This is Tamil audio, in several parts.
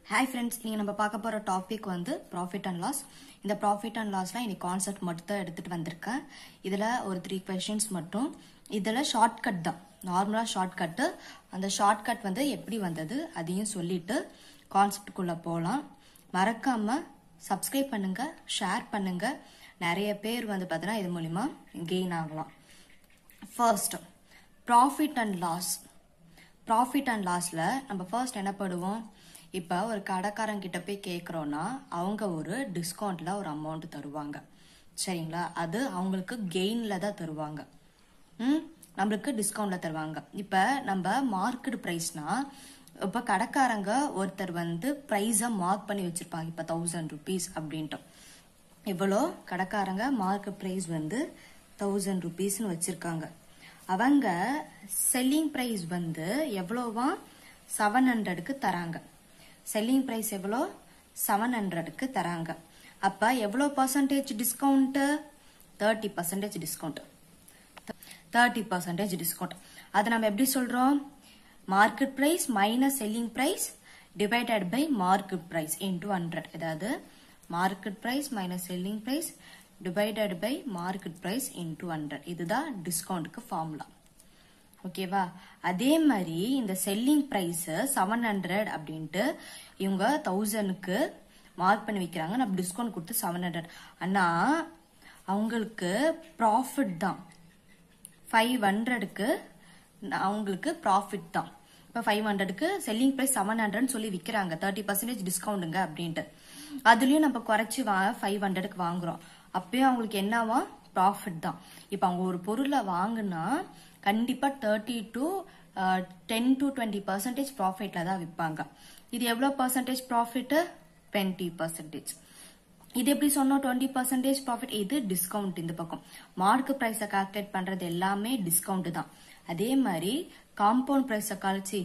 ஹாய் ஃப்ரெண்ட்ஸ் நீங்கள் நம்ம பார்க்க போகிற டாபிக் வந்து ப்ராஃபிட் அண்ட் லாஸ் இந்த ப்ராஃபிட் அண்ட் லாஸ்லாம் இன்னைக்கு கான்செப்ட் மட்டும் தான் எடுத்துகிட்டு வந்திருக்கேன் இதில் ஒரு த்ரீ கொஷின்ஸ் மட்டும் இதில் ஷார்ட்கட் தான் நார்மலாக ஷார்ட்கட்டு அந்த ஷார்ட்கட் வந்து எப்படி வந்தது அதையும் சொல்லிட்டு கான்செப்டுக்குள்ளே போகலாம் மறக்காமல் சப்ஸ்கிரைப் பண்ணுங்கள் ஷேர் பண்ணுங்கள் நிறைய பேர் வந்து பார்த்தீங்கன்னா இது மூலிமா கெயின் ஆகலாம் first profit and loss profit and லாஸில் நம்ம ஃபர்ஸ்ட் என்ன பண்ணுவோம் இப்போ ஒரு கடைக்காரங்கிட்ட போய் கேட்குறோன்னா அவங்க ஒரு டிஸ்கவுண்ட்டில் ஒரு அமௌண்ட் தருவாங்க சரிங்களா அது அவங்களுக்கு கெயினில் தான் தருவாங்க ம் நம்மளுக்கு டிஸ்கவுண்ட்டில் தருவாங்க இப்போ நம்ம மார்க்கெட் ப்ரைஸ்னா இப்போ கடைக்காரங்க ஒருத்தர் வந்து ப்ரைஸை மார்க் பண்ணி வச்சுருப்பாங்க இப்போ தௌசண்ட் ருபீஸ் அப்படின்ட்டு இவ்வளோ கடைக்காரங்க மார்க்கெட் ப்ரைஸ் வந்து தௌசண்ட் ருபீஸ்னு வச்சுருக்காங்க அவங்க செல்லிங் ப்ரைஸ் வந்து எவ்வளோவா செவன் ஹண்ட்ரடுக்கு தராங்க செல்லிங் ப்ரைஸ் எவ்வளோ செவன் ஹண்ட்ரடுக்கு தராங்க அப்போ எவ்வளோ percentage discount thirty percentage discount thirty percentage discount அதை நம்ம எப்படி சொல்கிறோம் market price minus selling price divided by market price into hundred அதாவது market price minus selling price divided by market price into hundred இதுதான் டிஸ்கவுண்ட்டுக்கு ஃபார்முலா ஓகேவா அதே மாதிரி இந்த செல்லிங் ப்ரைஸ் செவன் ஹண்ட்ரட் அப்படின்ட்டு இவங்க தௌசண்ட்க்கு மார்க் பண்ணி வைக்கிறாங்க நம்ம டிஸ்கவுண்ட் கொடுத்து செவன் ஹண்ட்ரட் ஆனா அவங்களுக்கு ப்ராஃபிட் தான் ஃபைவ் ஹண்ட்ரடுக்கு அவங்களுக்கு ப்ராஃபிட் தான் இப்போ ஃபைவ் ஹண்ட்ரடுக்கு செல்லிங் ப்ரைஸ் செவன் ஹண்ட்ரட்னு சொல்லி விற்கிறாங்க தேர்ட்டி பர்சன்டேஜ் டிஸ்கவுண்ட்டுங்க அப்படின்ட்டு அதுலயும் நம்ம குறைச்சி வா ஃபைவ் ஹண்ட்ரடுக்கு வாங்குறோம் அப்பயும் அவங்களுக்கு என்னவா ப்ராஃபிட் தான் இப்போ அவங்க ஒரு பொருளை வாங்கினா கண்டிப்பா thirty to ten to twenty percentage ப்ராஃபிட்ல தான் விற்பாங்க இது எவ்வளோ பர்சன்டேஜ் ப்ராஃபிட் டுவெண்ட்டி பர்சன்டேஜ் இது எப்படி சொன்னோம் டுவெண்ட்டி பர்சன்டேஜ் ப்ராஃபிட் இது டிஸ்கவுண்ட் இந்த பக்கம் மார்க் ப்ரைஸை கால்குலேட் பண்றது எல்லாமே டிஸ்கவுண்ட் தான் அதே மாதிரி காம்பவுண்ட் ப்ரைஸை கழிச்சு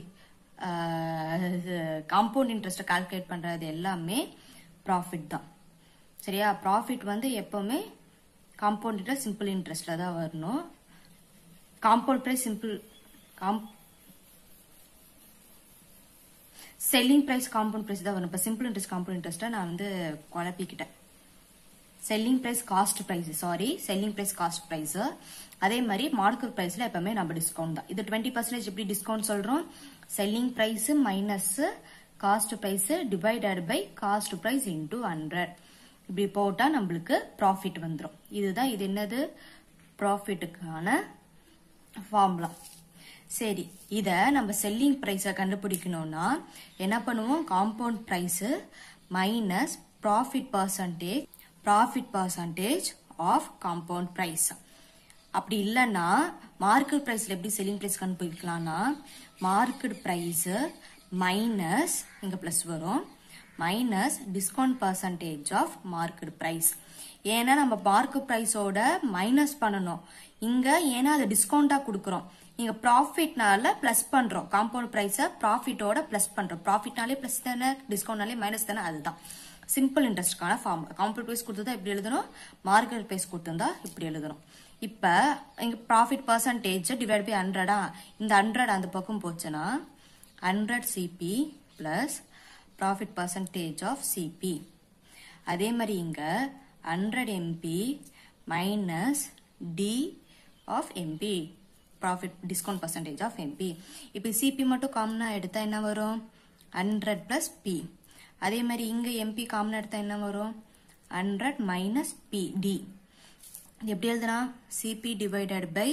காம்பவுண்ட் இன்ட்ரெஸ்ட்டை கால்குலேட் பண்றது எல்லாமே ப்ராஃபிட் தான் சரியா ப்ராஃபிட் வந்து எப்பவுமே காம்பவுண்ட் இன்ட்ரெஸ்ட் சிம்பிள் இன்ட்ரெஸ்ட்ல தான் வரணும் compound price simple com selling price compound price தான் வரும் இப்போ சிம்பிள் இன்ட்ரெஸ்ட் காம்பவுண்ட் இன்ட்ரெஸ்ட்டை நான் வந்து குழப்பிக்கிட்டேன் selling price cost price sorry selling price cost price அதே மாதிரி மார்க்கெட் பிரைஸ்ல எப்பவுமே நம்ம டிஸ்கவுண்ட் தான் இது டுவெண்ட்டி பர்சன்டேஜ் எப்படி டிஸ்கவுண்ட் சொல்றோம் selling price minus cost price divided by cost price into hundred இப்படி போட்டா நம்மளுக்கு ப்ராஃபிட் வந்துடும் இதுதான் இது என்னது ப்ராஃபிட்டுக்கான ஃபார்முலா சரி இதை நம்ம செல்லிங் ப்ரைஸை கண்டுபிடிக்கணும்னா என்ன பண்ணுவோம் compound price minus profit percentage profit percentage of compound price அப்படி இல்லைன்னா மார்க்கெட் ப்ரைஸில் எப்படி செல்லிங் ப்ரைஸ் கண்டுபிடிக்கலாம்னா மார்க்கெட் ப்ரைஸ் மைனஸ் இங்கே ப்ளஸ் வரும் minus discount percentage of market price ஏன்னா நம்ம மார்க்கெட் ப்ரைஸோட மைனஸ் பண்ணணும் இங்க ஏன்னா அது டிஸ்கவுண்டா கொடுக்குறோம் இங்க ப்ராஃபிட்னால பிளஸ் பண்றோம் காம்பவுண்ட் ப்ரைஸை ப்ராஃபிட்டோட பிளஸ் பண்றோம் ப்ராஃபிட்னாலே பிளஸ் தானே டிஸ்கவுண்ட்னாலே மைனஸ் தானே அதுதான் சிம்பிள் இன்ட்ரெஸ்ட்கான ஃபார்ம் காம்பவுண்ட் ப்ரைஸ் கொடுத்ததா இப்படி எழுதணும் மார்க்கெட் ப்ரைஸ் கொடுத்திருந்தா இப்படி எழுதணும் இப்ப இங்க ப்ராஃபிட் பர்சன்டேஜ் டிவைட் பை ஹண்ட்ரடா இந்த ஹண்ட்ரட் அந்த பக்கம் போச்சுன்னா hundred CP plus profit percentage of CP அதே மாதிரி இங்க hundred MP minus D of MP profit discount percentage of MP இப்போ சிபி மட்டும் காமனாக எடுத்தால் என்ன வரும் ஹண்ட்ரட் ப்ளஸ் பி அதே மாதிரி இங்கே எம்பி காமனாக எடுத்தால் என்ன வரும் ஹண்ட்ரட் மைனஸ் பி டி எப்படி எழுதுனா CP divided by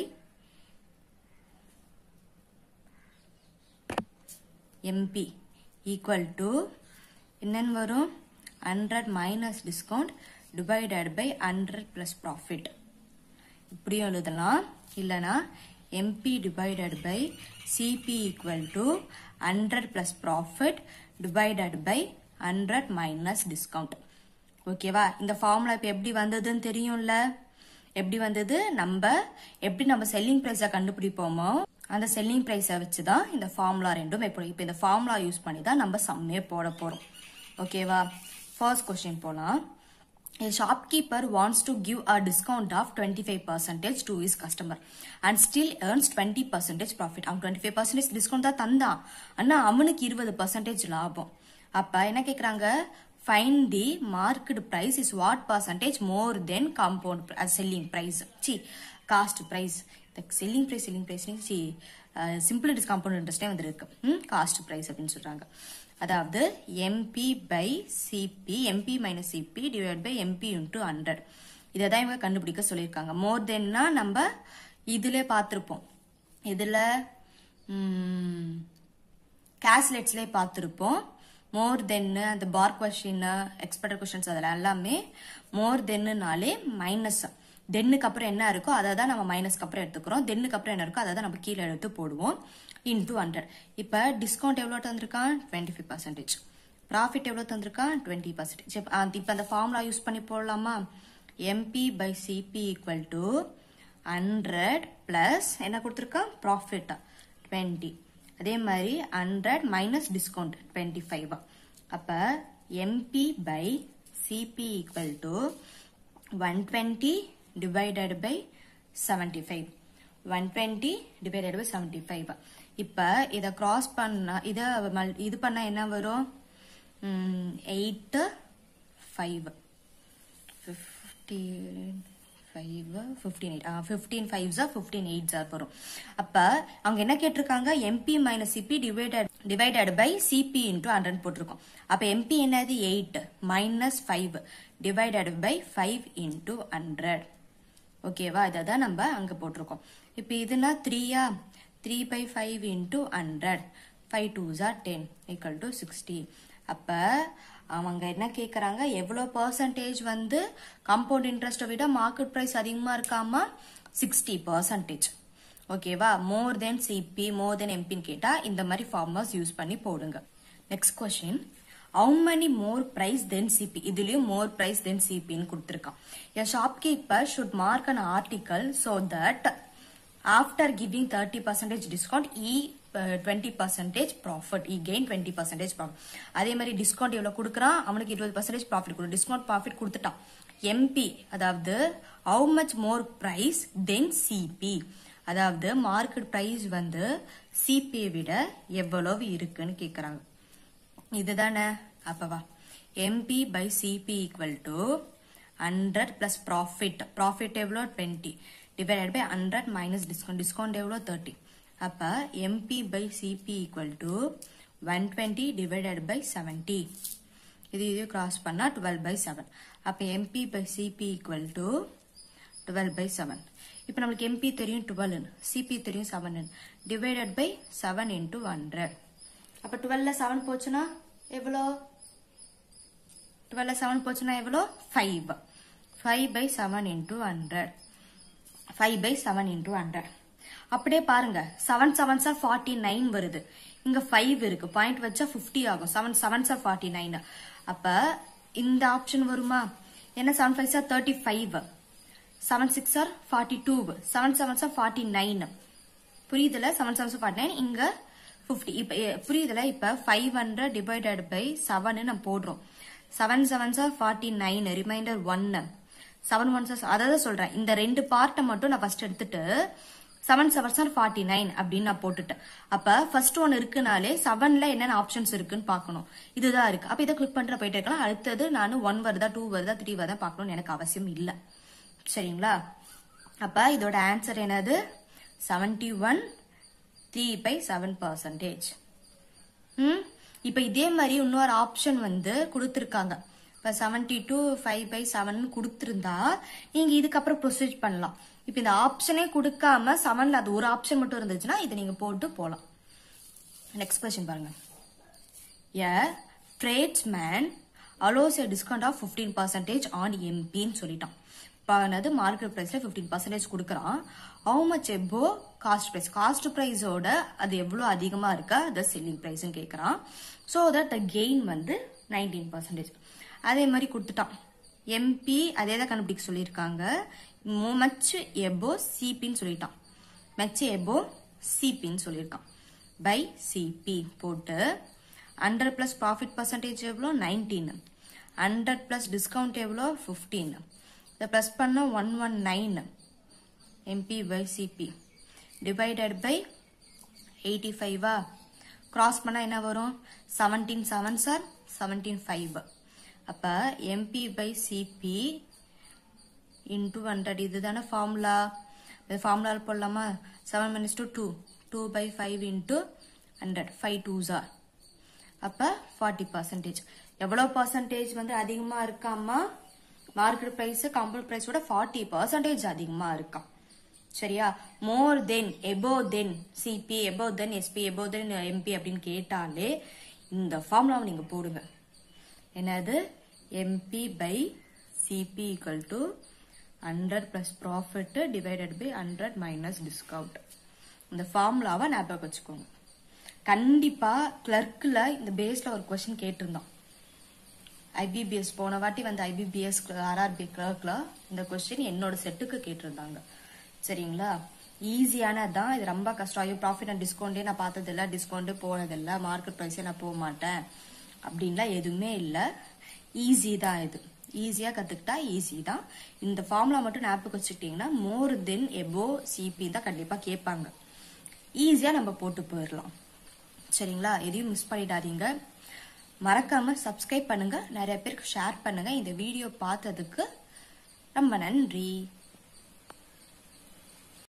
MP equal to என்னன்னு வரும் hundred minus discount divided by hundred plus profit இப்படியும் எழுதலாம் இல்லைனா MP divided by CP equal to hundred plus profit divided by hundred minus discount ஓகேவா இந்த ஃபார்முலா இப்போ எப்படி வந்ததுன்னு தெரியும்ல எப்படி வந்தது நம்ம எப்படி நம்ம செல்லிங் ப்ரைஸை கண்டுபிடிப்போமோ அந்த செல்லிங் ப்ரைஸை வச்சு தான் இந்த ஃபார்முலா ரெண்டும் எப்படி இப்போ இந்த ஃபார்முலா யூஸ் பண்ணி தான் நம்ம சம்மே போட போகிறோம் ஓகேவா ஃபர்ஸ்ட் கொஸ்டின் போகலாம் A shopkeeper wants to give a discount of 25% to his customer and still earns 20% profit. அவன் 25% டிஸ்கவுண்ட் தான் தந்தான் ஆனா அவனுக்கு இருபது பர்சன்டேஜ் லாபம் அப்ப என்ன கேக்குறாங்க find the market price is what percentage more than compound selling price C cost price selling price selling price C simple it is compound இன்ட்ரெஸ்டே வந்துருக்கு காஸ்ட் பிரைஸ் அப்படின்னு சொல்றாங்க அதாவது MP by CP MP minus CP divide by MP into hundred இதை தான் இவங்க கண்டுபிடிக்க சொல்லியிருக்காங்க மோர் தென்னா நம்ம இதுல பார்த்துருப்போம் இதுல கேஸ்லெட்ஸ்லேயே பார்த்துருப்போம் மோர் தென்னு அந்த பார் கொஷின் எக்ஸ்பெக்டட் கொஷின்ஸ் அதில் எல்லாமே மோர் தென்னுனாலே மைனஸ் தென்னுக்கு அப்புறம் என்ன இருக்கோ அதை தான் நம்ம மைனஸ்க்கு அப்புறம் எடுத்துக்கிறோம் தென்னுக்கு அப்புறம் என்ன இருக்கோ அதை தான் நம்ம கீழே எடுத்து போடுவோம் இன்டூ ஹண்ட்ரட் இப்போ டிஸ்கவுண்ட் எவ்வளோ தந்திருக்கான் டுவெண்ட்டி ஃபைவ் பர்சன்டேஜ் ப்ராஃபிட் எவ்வளோ தந்திருக்கான் டுவெண்ட்டி பர்சன்டேஜ் இப்போ அந்த ஃபார்முலா யூஸ் பண்ணி போடலாமா MP by CP equal to hundred plus என்ன கொடுத்துருக்கான் ப்ராஃபிட் டுவெண்ட்டி அதே மாதிரி hundred minus discount twenty five அப்போ MP by CP equal to one twenty divided by seventy five one twenty divided by seventy five இப்போ இதை கிராஸ் பண்ண இதை மல்- இது பண்ணா என்ன வரும் eight five fifteen five fifteen eight fifteen five ஜா ஃபிஃப்டீன் எயிட் ஜா வரும் அப்போ அவங்க என்ன கேட்டிருக்காங்க MP minus CP divided divided by CP into hundred போட்டிருக்கோம் அப்போ எம்பி என்னது eight minus five divided by five into hundred ஓகேவா இதை தான் நம்ம அங்கே போட்டிருக்கோம் இப்போ இதுனா த்ரீயா three by five into hundred five two ஜா டென் ஈக்குவல் டு சிக்ஸ்டி அப்போ அவங்க என்ன கேட்குறாங்க எவ்வளோ பர்சன்டேஜ் வந்து காம்பவுண்ட் இன்ட்ரெஸ்ட்டை விட மார்க்கெட் ப்ரைஸ் அதிகமாக இருக்காமா சிக்ஸ்டி பர்சன்டேஜ் ஓகேவா மோர் தென் சிபி மோர் தென் எம்பின்னு கேட்டால் இந்த மாதிரி ஃபார்மர்ஸ் யூஸ் பண்ணி போடுங்க next question how many more price than CP இதுலயும் more price than CP ன்னு கொடுத்திருக்கான் a shopkeeper should mark an article so that after giving 30 percentage discount he uh, 20 percentage profit he gain 20 percentage profit அதே மாதிரி டிஸ்கவுண்ட் எவ்வளவு கொடுக்கறான் அவனுக்கு 20 percentage profit கொடு டிஸ்கவுண்ட் ப்ராஃபிட் கொடுத்துட்டான் MP அதாவது how much more price than CP அதாவது மார்க்கெட் பிரைஸ் வந்து சிபி விட எவ்வளவு இருக்குன்னு கேக்குறாங்க இதுதானே அப்பவா MP by CP equal to hundred plus profit profit எவ்வளோ twenty divided by hundred minus discount discount எவ்வளோ தேர்ட்டி அப்போ MP by CP equal to one twenty divided by seventy இது இது கிராஸ் பண்ணால் டுவெல் பை செவன் அப்போ MP by CP equal to twelve by seven இப்போ நம்மளுக்கு எம்பி தெரியும் டுவெல்னு சிபி தெரியும் seven divided by seven into hundred அப்போ டுவெல்ல செவன் போச்சுன்னா எவ்வளோ டுவெல்ல செவன் போச்சுன்னா எவ்வளோ five five by seven into hundred five by seven into hundred அப்படியே பாருங்க செவன் செவன் சார் ஃபார்ட்டி நைன் வருது இங்க ஃபைவ் இருக்கு பாயிண்ட் வச்சா ஃபிஃப்டி ஆகும் செவன் செவன் சார் ஃபார்ட்டி நைன் அப்ப இந்த ஆப்ஷன் வருமா என்ன செவன் ஃபைவ் சார் தேர்ட்டி ஃபைவ் செவன் சிக்ஸ் சார் ஃபார்ட்டி டூ செவன் செவன் சார் ஃபார்ட்டி நைன் புரியுதுல செவன் செவன் ஃபார்ட்டி நைன் இங்க ஃபிஃப்டி இப்ப எ- புரியுதுல இப்ப five hundred divided by seven நம்ம போடுறோம் செவன் செவன் சார் ஃபார்ட்டி நைன் ரிமைண்டர் ஒன்னு செவன் ஒன் சார் அதாவது சொல்றேன் இந்த ரெண்டு பார்ட்டை மட்டும் நான் ஃபர்ஸ்ட் எடுத்துட்டு செவன் செவன் சார் ஃபார்ட்டி நைன் அப்படின்னு நான் போட்டுட்டேன் அப்ப ஃபர்ஸ்ட் ஒன் இருக்குனாலே செவன்ல என்னென்ன ஆப்ஷன்ஸ் இருக்குன்னு பார்க்கணும் இதுதான் இருக்கு அப்ப இதை கிளிக் பண்ற போயிட்டே இருக்கலாம் அடுத்தது நான் ஒன் வருதா டூ வருதா த்ரீ வருதா பார்க்கணும்னு எனக்கு அவசியம் இல்லை சரிங்களா அப்ப இதோட ஆன்சர் என்னது seventy one three by seven percentage ம் இப்போ இதே மாதிரி இன்னொரு ஆப்ஷன் வந்து கொடுத்துருக்காங்க இப்போ seventy two five by seven கொடுத்துருந்தா நீங்கள் இதுக்கப்புறம் ப்ரொசீஜ் பண்ணலாம் இப்போ இந்த ஆப்ஷனே கொடுக்காம செவனில் அது ஒரு ஆப்ஷன் மட்டும் இருந்துச்சுன்னா இதை நீங்கள் போட்டு போகலாம் நெக்ஸ்ட் கொஸ்டின் பாருங்க a tradesman allows a discount of fifteen percentage on எம்பின்னு சொல்லிட்டான் இப்போ என்னது மார்க்கெட் ப்ரைஸில் ஃபிஃப்டீன் பர்சன்டேஜ் கொடுக்குறான் how much above cost price cost ப்ரைஸோட அது எவ்வளோ அதிகமாக இருக்கா அது செல்லிங் ப்ரைஸ்ன்னு கேட்குறான் ஸோ தட் த கெயின் வந்து நைன்டீன் பர்சன்டேஜ் அதே மாதிரி கொடுத்துட்டான் எம்பி அதே தான் கண்டுபிடிக்க சொல்லியிருக்காங்க மச் எபோ சிபின்னு சொல்லிட்டான் மச் எபோ சிபின்னு சொல்லியிருக்கான் பை சிபி போட்டு ஹண்ட்ரட் ப்ளஸ் ப்ராஃபிட் பர்சன்டேஜ் எவ்வளோ நைன்டீன் ஹண்ட்ரட் ப்ளஸ் டிஸ்கவுண்ட் எவ்வளோ ஃபிஃப்டீன் இதை ப்ளஸ் பண்ண one one nine MP by CP divided by eighty ஃபைவா கிராஸ் பண்ணால் என்ன வரும் seventeen seven sir seventeen five அப்போ MP by CP into hundred இதுதானே ஃபார்முலா இந்த ஃபார்முலாவில் போடலாமா seven minus two two two by five into hundred five டூஸா அப்போ ஃபார்ட்டி பர்சன்டேஜ் எவ்வளோ பர்சன்டேஜ் வந்து அதிகமாக இருக்காமா மார்க்கெட் ப்ரைஸ் கம்பல் ப்ரைஸோட ஃபார்ட்டி பர்சன்டேஜ் அதிகமாக இருக்கான் சரியா more then above then CP above then SP above then MP அப்படின்னு கேட்டாலே இந்த ஃபார்முலாவை நீங்கள் போடுங்க என்னது MP by CP equal to hundred plus profit divided by hundred minus discount இந்த ஃபார்முலாவை ஞாபகம் வச்சுக்கோங்க கண்டிப்பா கிளர்க்கில் இந்த பேஸ்ல ஒரு கொஸ்டின் கேட்டிருந்தோம் ஐபிபிஎஸ் போன வாட்டி வந்து ஐபிபிஎஸ் ஆர்ஆர்பி கிளர்க்ல இந்த கொஸ்டின் என்னோட செட்டுக்கு கேட்டிருந்தாங்க சரிங்களா ஈஸியானதான் இது ரொம்ப கஷ்டம் ஐயோ ப்ராஃபிட் அண்ட் டிஸ்கவுண்டே நான் பார்த்ததில்ல டிஸ்கவுண்டே போனதில்ல மார்க்கெட் ப்ரைஸே நான் போக மாட்டேன் அப்படின்லாம் எதுவுமே இல்லை ஈஸி தான் இது ஈஸியாக கற்றுக்கிட்டா ஈஸி தான் இந்த ஃபார்முலா மட்டும் ஞாபகம் வச்சுக்கிட்டிங்கன்னா மோர் தென் எபோ சிபி தான் கண்டிப்பாக கேட்பாங்க ஈஸியாக நம்ம போட்டு போயிடலாம் சரிங்களா எதையும் மிஸ் பண்ணிடாதீங்க மறக்காம சப்ஸ்கிரைப் பண்ணுங்க நிறைய பேருக்கு ஷேர் பண்ணுங்க இந்த வீடியோ பார்த்ததுக்கு ரொம்ப நன்றி